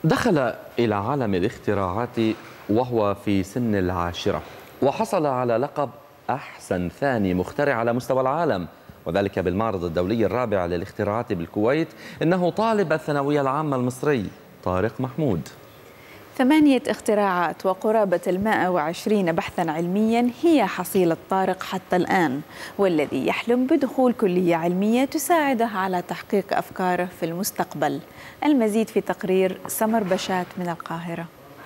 دخل إلى عالم الاختراعات وهو في سن العاشرة وحصل على لقب أحسن ثاني مخترع على مستوى العالم وذلك بالمعرض الدولي الرابع للاختراعات بالكويت إنه طالب الثانوية العامة المصري طارق محمود ثمانية اختراعات وقرابة المائة وعشرين بحثا علميا هي حصيلة طارق حتى الآن والذي يحلم بدخول كلية علمية تساعده على تحقيق أفكاره في المستقبل المزيد في تقرير سمر بشات من القاهرة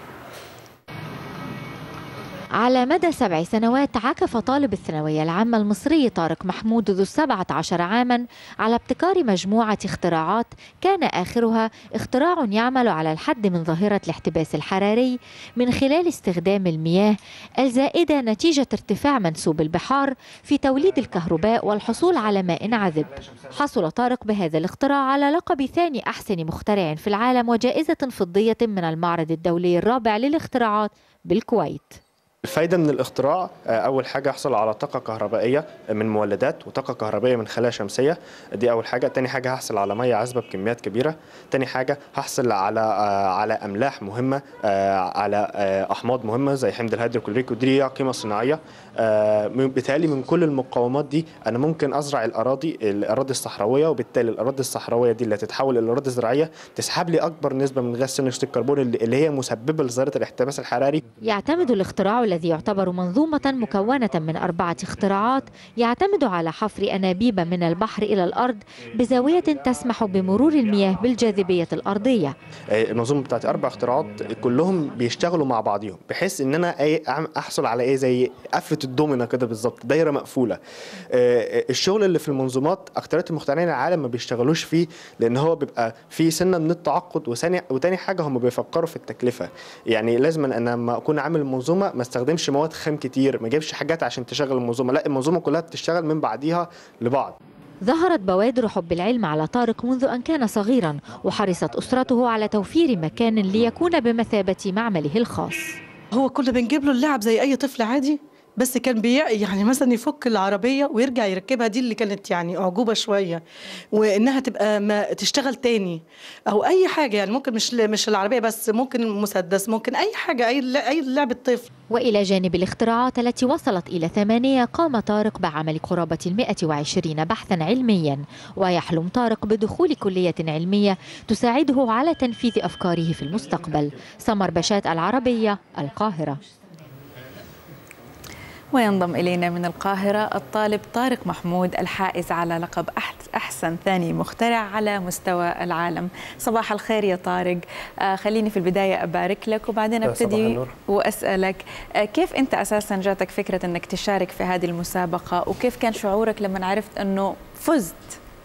على مدى سبع سنوات عكف طالب الثانوية العامة المصري طارق محمود ذو السبعة عشر عاما على ابتكار مجموعة اختراعات كان آخرها اختراع يعمل على الحد من ظاهرة الاحتباس الحراري من خلال استخدام المياه الزائدة نتيجة ارتفاع منسوب البحار في توليد الكهرباء والحصول على ماء عذب حصل طارق بهذا الاختراع على لقب ثاني أحسن مخترع في العالم وجائزة فضية من المعرض الدولي الرابع للاختراعات بالكويت الفايدة من الاختراع أول حاجة أحصل على طاقة كهربائية من مولدات وطاقة كهربائية من خلايا شمسية دي أول حاجة تاني حاجة هحصل على مية عذبة بكميات كبيرة تاني حاجة هحصل على على أملاح مهمة على أحماض مهمة زي حمض الهيدروكلوريك ودي ليها قيمة صناعية بالتالي من كل المقاومات دي أنا ممكن أزرع الأراضي الأراضي الصحراوية وبالتالي الأراضي الصحراوية دي اللي تتحول إلى أراضي زراعية تسحب لي أكبر نسبة من غاز ثاني أكسيد الكربون اللي هي مسببة لظاهرة الاحتباس الحراري يعتمد الاختراع الذي يعتبر منظومة مكونة من أربعة اختراعات يعتمد على حفر أنابيب من البحر إلى الأرض بزاوية تسمح بمرور المياه بالجاذبية الأرضية المنظومة بتاعت أربع اختراعات كلهم بيشتغلوا مع بعضهم بحيث إن أنا أي أحصل على إيه زي قفة الدومينة كده بالظبط دايرة مقفولة الشغل اللي في المنظومات أكترية المخترعين العالم ما بيشتغلوش فيه لأن هو بيبقى فيه سنة من التعقد وثاني وتاني حاجة هم بيفكروا في التكلفة يعني لازم أنا لما أكون عامل المنظومة ما استخدمش مواد خام كتير ما اجيبش حاجات عشان تشغل المنظومه لا المنظومه كلها بتشتغل من بعديها لبعض ظهرت بوادر حب العلم على طارق منذ أن كان صغيرا وحرصت أسرته على توفير مكان ليكون بمثابة معمله الخاص هو كنا بنجيب له اللعب زي أي طفل عادي بس كان بي يعني مثلا يفك العربيه ويرجع يركبها دي اللي كانت يعني اعجوبه شويه وانها تبقى ما تشتغل تاني او اي حاجه يعني ممكن مش مش العربيه بس ممكن مسدس ممكن اي حاجه اي اي لعبه طفل والى جانب الاختراعات التي وصلت الى ثمانيه قام طارق بعمل قرابه المائة وعشرين بحثا علميا ويحلم طارق بدخول كليه علميه تساعده على تنفيذ افكاره في المستقبل سمر بشات العربيه القاهره وينضم إلينا من القاهرة الطالب طارق محمود الحائز على لقب أحسن ثاني مخترع على مستوى العالم صباح الخير يا طارق آه خليني في البداية أبارك لك وبعدين أبتدي وأسألك آه كيف أنت أساسا جاتك فكرة أنك تشارك في هذه المسابقة وكيف كان شعورك لما عرفت أنه فزت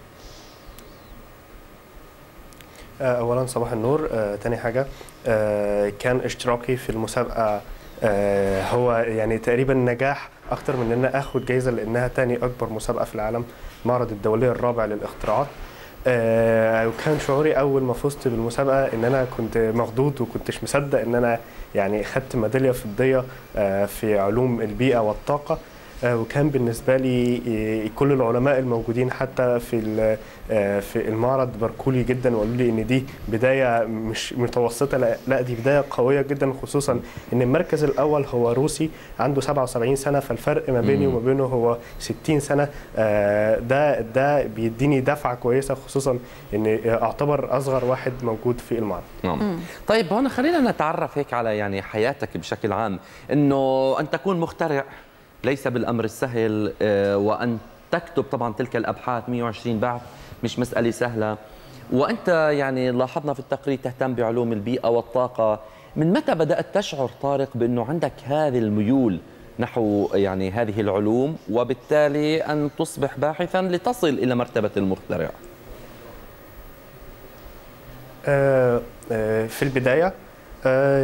اولا صباح النور آه، تاني حاجه آه، كان اشتراكي في المسابقه آه، هو يعني تقريبا نجاح اكتر من ان اخد جايزه لانها تاني اكبر مسابقه في العالم معرض الدولي الرابع للاختراعات آه، وكان شعوري اول ما فزت بالمسابقه ان انا كنت مخضوض وكنتش مصدق ان انا يعني خدت ميداليه فضيه آه، في علوم البيئه والطاقه آه، وكان بالنسبه لي آه، كل العلماء الموجودين حتى في ال- آه، في المعرض باركوا لي جدا وقالوا لي ان دي بدايه مش متوسطه لا- لا دي بدايه قويه جدا خصوصا ان المركز الاول هو روسي عنده 77 سنه فالفرق ما بيني مم. وما بينه هو 60 سنه آه، ده ده بيديني دفعه كويسه خصوصا ان اعتبر اصغر واحد موجود في المعرض نعم طيب هون خلينا نتعرف هيك على يعني حياتك بشكل عام انه ان تكون مخترع ليس بالامر السهل آه، وان تكتب طبعا تلك الابحاث 120 بحث مش مساله سهله وانت يعني لاحظنا في التقرير تهتم بعلوم البيئه والطاقه من متى بدات تشعر طارق بانه عندك هذه الميول نحو يعني هذه العلوم وبالتالي ان تصبح باحثا لتصل الى مرتبه المخترع آه، آه، في البداية آه،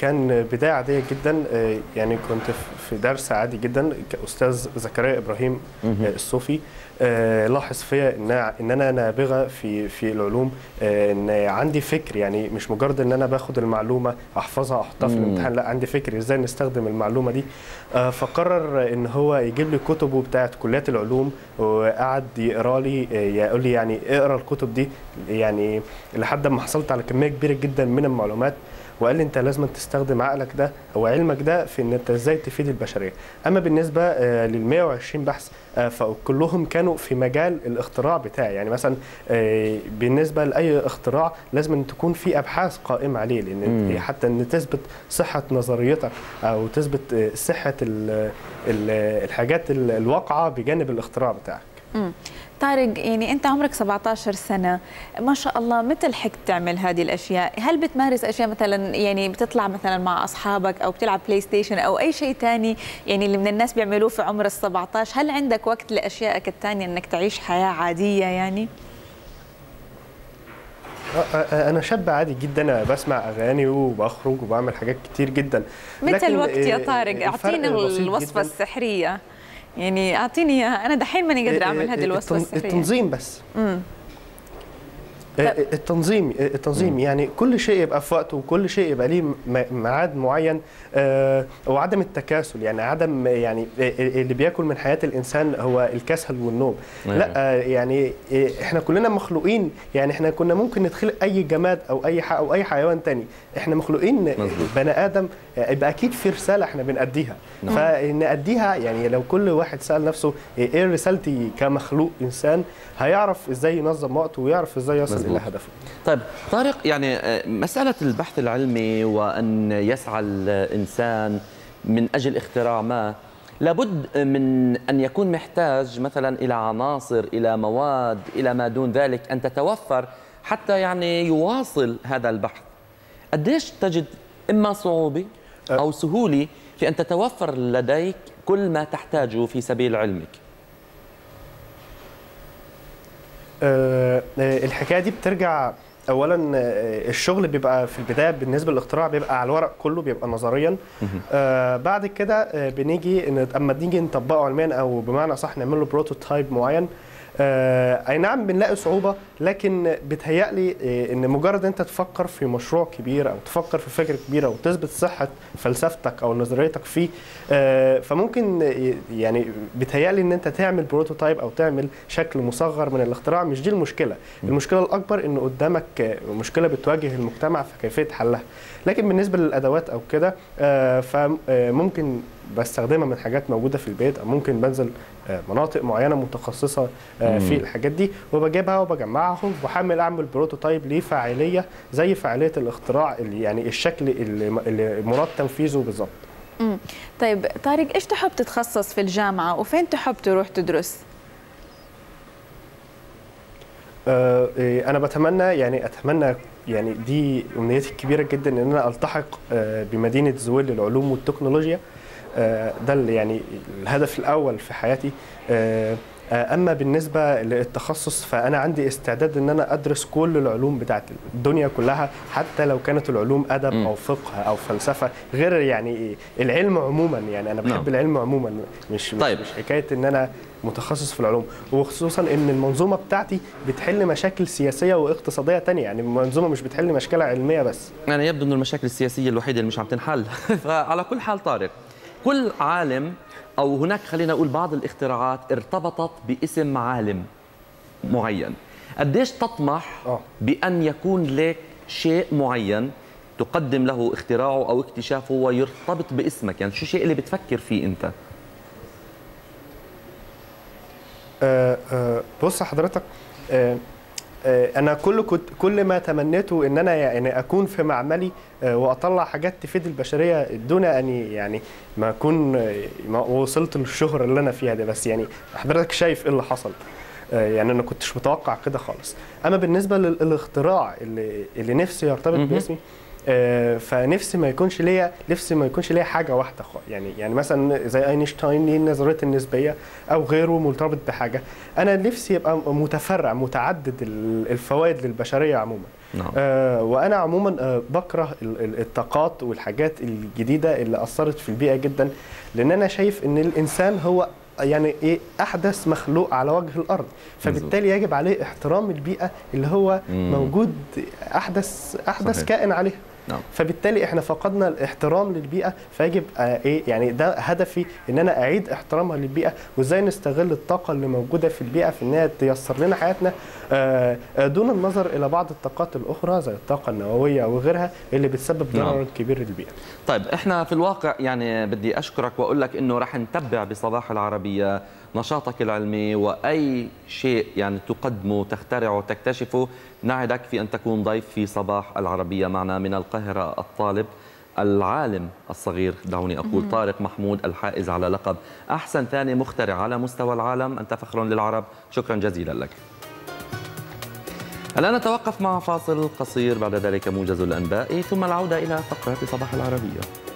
كان بدايه عاديه جدا آه، يعني كنت في- في درس عادي جدا كاستاذ زكريا ابراهيم آه، الصوفي آه، لاحظ فيا ان ان انا نابغه في في العلوم آه، ان عندي فكر يعني مش مجرد ان انا باخد المعلومه احفظها احطها في مم. الامتحان لا عندي فكر ازاي نستخدم المعلومه دي آه، فقرر ان هو يجيب لي كتبه بتاعت كليات العلوم وقعد يقرا لي آه، يقول لي يعني اقرا الكتب دي يعني لحد ما حصلت على كميه كبيره جدا من المعلومات وقال لي انت لازم تستخدم عقلك ده او علمك ده في ان انت ازاي تفيد البشريه اما بالنسبه لل 120 بحث آه، فكلهم كانوا في مجال الاختراع بتاعي يعني مثلا آه، بالنسبه لاي اختراع لازم أن تكون في ابحاث قائمه عليه لان مم. حتى ان تثبت صحه نظريتك او تثبت آه، صحه ال- ال- الحاجات ال- الواقعه بجانب الاختراع بتاعك مم. طارق يعني انت عمرك 17 سنه ما شاء الله متى لحقت تعمل هذه الاشياء هل بتمارس اشياء مثلا يعني بتطلع مثلا مع اصحابك او بتلعب بلاي ستيشن او اي شيء ثاني يعني اللي من الناس بيعملوه في عمر ال 17 هل عندك وقت لاشيائك الثانيه انك تعيش حياه عاديه يعني آه، آه، انا شاب عادي جدا بسمع اغاني وبخرج وبعمل حاجات كتير جدا متى لكن، الوقت يا آه، طارق الفرق اعطيني بسيط الوصفه جداً. السحريه يعني اعطيني اياها انا دحين ماني قادره اعمل هذه الوصفه التن- السحريه التنظيم بس مم. آه، التنظيم التنظيم يعني كل شيء يبقى في وقته وكل شيء يبقى ليه م- ميعاد معين آه، وعدم التكاسل يعني عدم يعني اللي بياكل من حياه الانسان هو الكسل والنوم أيوة. لا آه، يعني آه، احنا كلنا مخلوقين يعني احنا كنا ممكن نتخلق اي جماد او اي ح- او اي حيوان تاني احنا مخلوقين مظبوط. بني ادم آه، يبقى اكيد في رساله احنا بنأديها فنأديها يعني لو كل واحد سأل نفسه ايه رسالتي كمخلوق انسان هيعرف ازاي ينظم وقته ويعرف ازاي يصل مظبوط. الى هدفه طيب طارق يعني آه، مسألة البحث العلمي وأن يسعى الإنسان من أجل اختراع ما لابد من أن يكون محتاج مثلا إلى عناصر إلى مواد إلى ما دون ذلك أن تتوفر حتى يعني يواصل هذا البحث قديش تجد إما صعوبة أو سهولة في أن تتوفر لديك كل ما تحتاجه في سبيل علمك آه، آه، الحكايه دي بترجع اولا آه، الشغل بيبقى في البدايه بالنسبه للاختراع بيبقى على الورق كله بيبقى نظريا آه بعد كده آه بنيجي إن اما نيجي نطبقه علميا او بمعنى صح نعمل له بروتوتايب معين آه اي نعم بنلاقي صعوبه لكن بتهيألي آه ان مجرد انت تفكر في مشروع كبير او تفكر في فكره كبيره وتثبت صحه فلسفتك او نظريتك فيه آه فممكن آه، يعني بتهيألي ان انت تعمل بروتوتايب او تعمل شكل مصغر من الاختراع مش دي المشكله المشكله الاكبر ان قدامك آه، مشكله بتواجه المجتمع في كيفيه حلها لكن بالنسبه للادوات او كده آه، فممكن بستخدمها من حاجات موجوده في البيت او ممكن بنزل آه، مناطق معينه متخصصه آه، في مم. الحاجات دي وبجيبها وبجمعهم وبحمل اعمل بروتوتايب ليه فاعليه زي فاعليه الاختراع اللي يعني الشكل اللي اللي مراد تنفيذه بالظبط مم. طيب طارق ايش تحب تتخصص في الجامعه وفين تحب تروح تدرس آه، إيه، انا بتمنى يعني اتمنى يعني دي امنيتي الكبيره جدا ان انا التحق آه، بمدينه زويل للعلوم والتكنولوجيا آه، ده اللي يعني الهدف الاول في حياتي آه، آه، اما بالنسبه للتخصص فانا عندي استعداد ان انا ادرس كل العلوم بتاعت الدنيا كلها حتى لو كانت العلوم ادب مم. او فقه او فلسفه غير يعني العلم عموما يعني انا بحب نعم. العلم عموما مش طيب. طيب. مش حكايه ان انا متخصص في العلوم وخصوصا ان المنظومه بتاعتي بتحل مشاكل سياسيه واقتصاديه تانية يعني المنظومه مش بتحل مشكله علميه بس يعني يبدو انه المشاكل السياسيه الوحيده اللي مش عم تنحل فعلى كل حال طارق كل عالم او هناك خلينا نقول بعض الاختراعات ارتبطت باسم عالم معين قديش تطمح آه. بان يكون لك شيء معين تقدم له اختراعه او اكتشافه ويرتبط باسمك يعني شو الشيء اللي بتفكر فيه انت آه، آه، بص حضرتك آه، آه، انا كل كنت كل ما تمنيته ان انا يعني اكون في معملي آه، واطلع حاجات تفيد البشريه دون ان يعني ما اكون آه، ما وصلت للشهره اللي انا فيها دي بس يعني حضرتك شايف ايه اللي حصل آه، يعني انا كنتش متوقع كده خالص اما بالنسبه لل- للاختراع اللي اللي نفسي يرتبط مهم. باسمي آه، فنفسي ما يكونش ليا نفسي ما يكونش ليا حاجه واحده خالص يعني يعني مثلا زي اينشتاين ليه نظريه النسبيه او غيره مرتبط بحاجه انا نفسي يبقى متفرع متعدد ال- الفوائد للبشريه عموما نعم. آه وانا عموما آه بكره ال- ال- الطاقات والحاجات الجديده اللي اثرت في البيئه جدا لان انا شايف ان الانسان هو يعني ايه احدث مخلوق على وجه الارض فبالتالي يجب عليه احترام البيئه اللي هو مم. موجود احدث احدث صحيح. كائن عليها نعم. فبالتالي احنا فقدنا الاحترام للبيئه فيجب آه ايه يعني ده هدفي ان انا اعيد احترامها للبيئه وازاي نستغل الطاقه اللي موجوده في البيئه في انها تيسر لنا حياتنا آه آه، دون النظر الى بعض الطاقات الاخرى زي الطاقه النوويه وغيرها اللي بتسبب نعم. ضرر كبير للبيئه طيب احنا في الواقع يعني بدي اشكرك واقول لك انه رح نتبع بصباح العربيه نشاطك العلمي واي شيء يعني تقدمه تخترعه تكتشفه نعدك في ان تكون ضيف في صباح العربيه معنا من القاهره الطالب العالم الصغير دعوني اقول طارق محمود الحائز على لقب احسن ثاني مخترع على مستوى العالم انت فخر للعرب شكرا جزيلا لك الآن نتوقف مع فاصل قصير بعد ذلك موجز الأنباء ثم العودة إلى فقرة صباح العربية